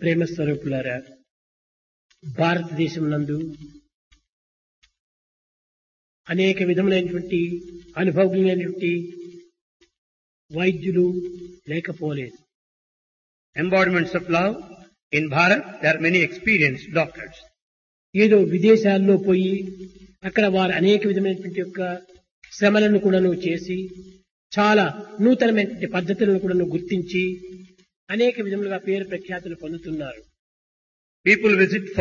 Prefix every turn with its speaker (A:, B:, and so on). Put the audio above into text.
A: ప్రేమ స్వరూపులారా భారతదేశం నందు అనేక విధములైనటువంటి అనుభవజ్ఞులైనటువంటి వైద్యులు లేకపోలేదు
B: Embodiments of love. In Bharat, there are many experienced doctors.
A: ఏదో విదేశాల్లో పోయి అక్కడ వారు అనేక విధమైనటువంటి యొక్క శ్రమలను కూడాను చేసి చాలా నూతనమైనటువంటి పద్ధతులను కూడాను గుర్తించి అనేక విధములుగా పేరు ప్రఖ్యాతులు పొందుతున్నారు
B: People visit